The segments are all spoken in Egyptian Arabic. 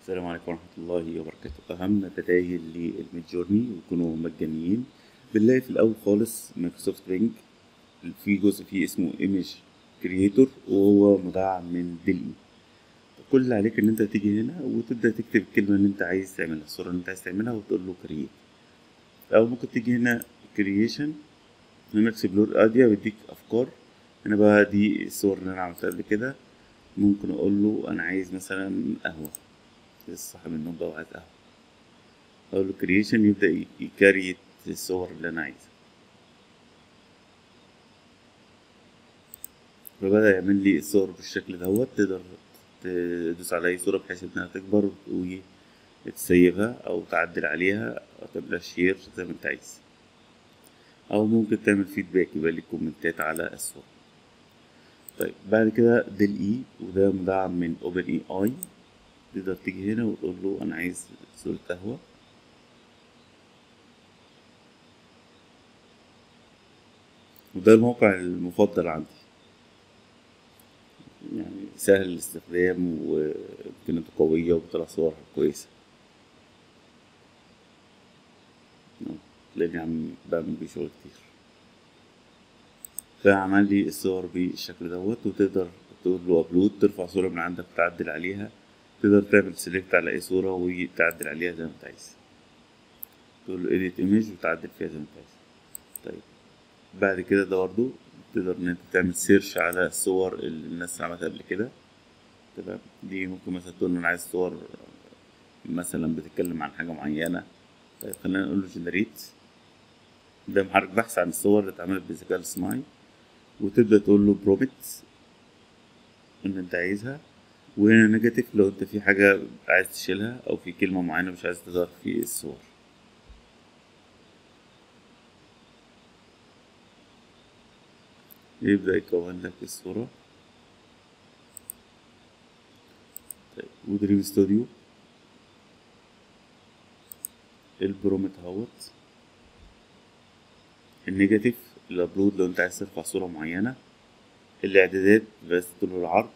السلام عليكم ورحمة الله وبركاته أهم بدايل للميدجورني ويكونوا مجانيين بنلاقي في الأول خالص مايكروسوفت بينج في جزء فيه اسمه ايمج كرييتور وهو مدعم من ديل كل اللي عليك ان انت تيجي هنا وتبدأ تكتب الكلمة اللي انت عايز تعملها الصورة اللي انت عايز تعملها وتقول له كرييت أو ممكن تيجي هنا كرييشن هنا اكسبلور اديا بيديك أفكار هنا بقى دي الصور اللي أنا عملتها قبل كده ممكن أقول له أنا عايز مثلا قهوة لسه صاحي من النوم بقى وعايز قهوة أقول له كرييشن يبدأ يكريت الصور اللي أنا عايزها فبدأ يعمل لي الصور بالشكل دوت تقدر تدوس على أي صورة بحيث إنها تكبر وتسيبها أو تعدل عليها أو تعملها شير زي ما أنت عايز أو ممكن تعمل فيدباك يبقى ليك كومنتات على الصورة طيب بعد كده ديل إي وده مدعم من أوبن إي آي تقدر تيجي هنا وتقول له أنا عايز صورة قهوة وده الموقع المفضل عندي يعني سهل الاستخدام وإمكانياته قوية وبيطلع صور كويسة تلاقيني عم بعمل بيه شغل كتير فعمل لي الصور بالشكل دوت وتقدر تقول له ابلود ترفع صورة من عندك وتعدل عليها تقدر تعمل سيلكت على اي صورة وتعدل عليها زي ما انت عايز تقول له edit image وتعدل فيها زي ما انت عايز طيب بعد كده ده برضه تقدر ان انت تعمل سيرش على الصور اللي الناس عملتها قبل كده تمام دي ممكن مثلا تقول له انا عايز صور مثلا بتتكلم عن حاجة معينة طيب خلينا نقول له جنريت ده محرك بحث عن الصور اللي اتعملت بالذكاء الاصطناعي وتبدأ تقول له برومت ان انت عايزها وهنا نيجاتيف لو انت في حاجة عايز تشيلها او في كلمة معينة مش عايز تظهر في الصور يبدأ يكون لك الصورة طيب ودريم ستوديو البرومت اهوت النيجاتيف الابلود لو انت عايز ترفع صورة معينة الاعدادات بس طول العرض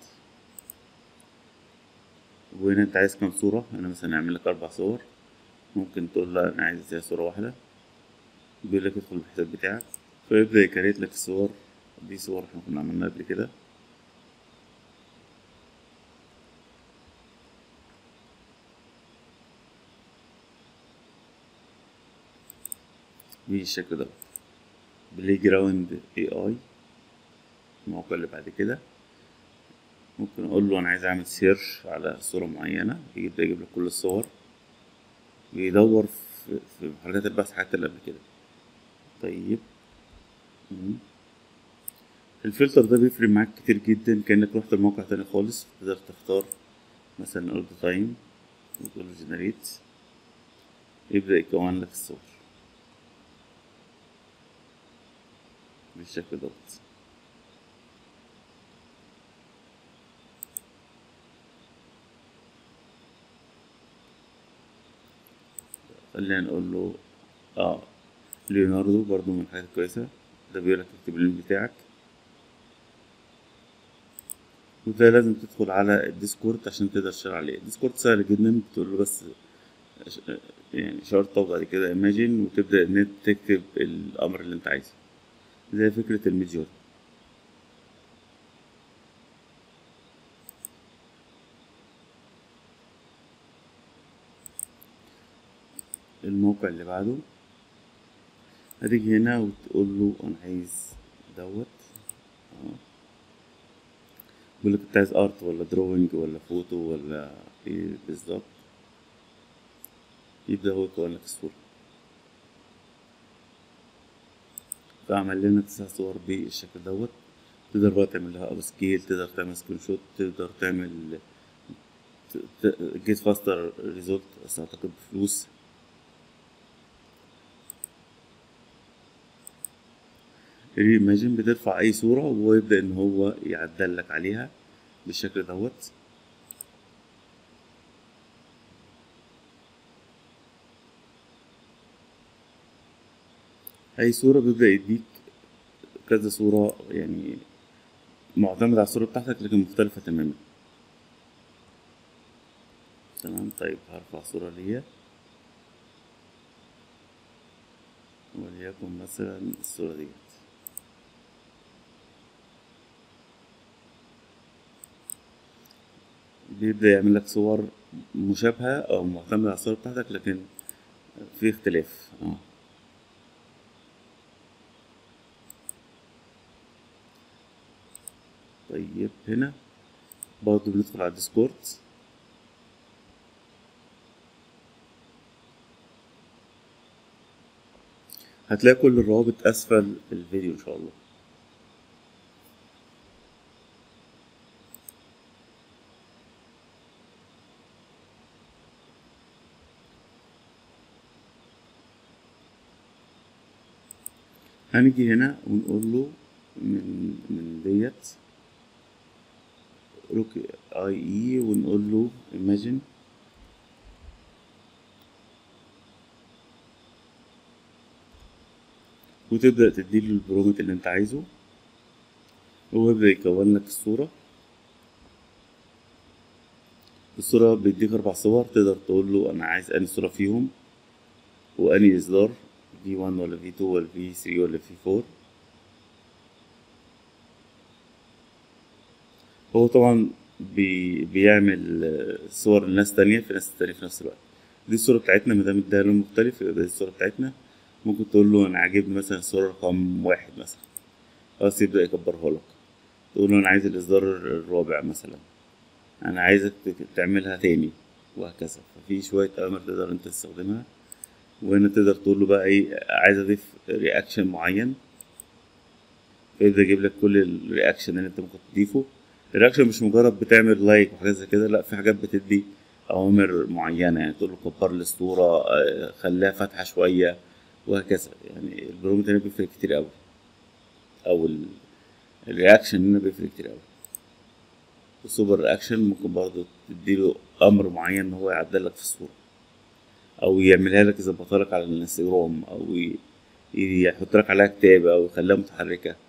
وهنا انت عايز كام صورة انا مثلا اعمل لك اربع صور ممكن تقول لا انا عايز صورة واحدة بيقول لك ادخل الحساب بتاعك فيبدأ يكريت لك الصور دي صور احنا كنا عملناها قبل كده بالشكل ده بلاي جراوند اي اي الموقع اللي بعد كده ممكن اقول له انا عايز اعمل سيرش على صورة معينة يبدأ يجيب لك كل الصور ويدور في, في محركات البحث حتى اللي قبل كده طيب مم. الفلتر ده بيفرق معاك كتير جدا كأنك رحت الموقع تاني خالص تقدر تختار مثلا اولد تايم وتقول له جنريت يبدأ يكون لك الصور بالشكل دوت خلينا نقول له اه ليوناردو برضو من الحاجات الكويسة ده بيقولك اكتب اللين بتاعك وده لازم تدخل على الديسكورد عشان تقدر تشتغل عليه الديسكورد سهل جدا بتقول له بس يعني شرطة وبعد كده ايماجين وتبدأ ان انت تكتب الامر اللي انت عايزه زي فكرة الميدجور الموقع اللي بعده هتيجي هنا وتقول له انا عايز دوت بيقول لك انت عايز ارت ولا دروينج ولا فوتو ولا ايه بالظبط يبدأ هو يكون لك الصورة فعمل لنا تسع صور بالشكل دوت تقدر بقى تعمل لها اب سكيل تقدر تعمل سكرين شوت تقدر تعمل جيت فاستر ريزولت بس اعتقد بفلوس ايماجين بترفع اي صورة وهو يبدأ ان هو يعدل لك عليها بالشكل دوت اي صورة بيبدأ يديك كذا صورة يعني معتمد على الصورة بتاعتك لكن مختلفة تماما تمام طيب هرفع صورة ليا وليكن مثلا الصورة ديت بيبدأ يعمل لك صور مشابهة أو معتمدة على الصورة بتاعتك لكن في اختلاف اه طيب هنا برضه بندخل على الديسكورد هتلاقي كل الروابط أسفل الفيديو إن شاء الله هنيجي هنا ونقول له من من ديت روك اي اي ونقول له imagine وتبدأ تديله البرومت اللي انت عايزه هو يبدأ يكون لك الصورة الصورة بيديك أربع صور تقدر تقول له أنا عايز أنهي صورة فيهم وأنهي إصدار في 1 ولا في 2 ولا في 3 ولا في 4 هو طبعا بي بيعمل آه، صور لناس تانية في ناس تانية في نفس الوقت دي الصورة بتاعتنا مادام اداها لون مختلف يبقى دي الصورة بتاعتنا ممكن تقول له أنا عاجبني مثلا الصورة رقم واحد مثلا خلاص يبدأ يكبرها لك تقول له أنا عايز الإصدار الرابع مثلا أنا عايزك تك- تعملها تاني وهكذا ففي شوية أوامر تقدر أنت تستخدمها وهنا تقدر تقول له بقى إيه عايز أضيف رياكشن معين فيبدأ يجيب لك كل الرياكشن اللي أنت ممكن تضيفه الرياكشن مش مجرد بتعمل لايك وحاجات زي كده لا في حاجات بتدي أوامر معينة يعني تقول له كبر لي الصورة آه، خليها فاتحة شوية وهكذا يعني البرومت هنا بيفرق كتير أوي أو ال- الرياكشن هنا بيفرق كتير أوي السوبر رياكشن ممكن برضه تديله أمر معين إن هو يعدل لك في الصورة أو يعملها لك يظبطها لك على الانستجرام أو ي- يحط لك عليها كتابة أو يخليها متحركة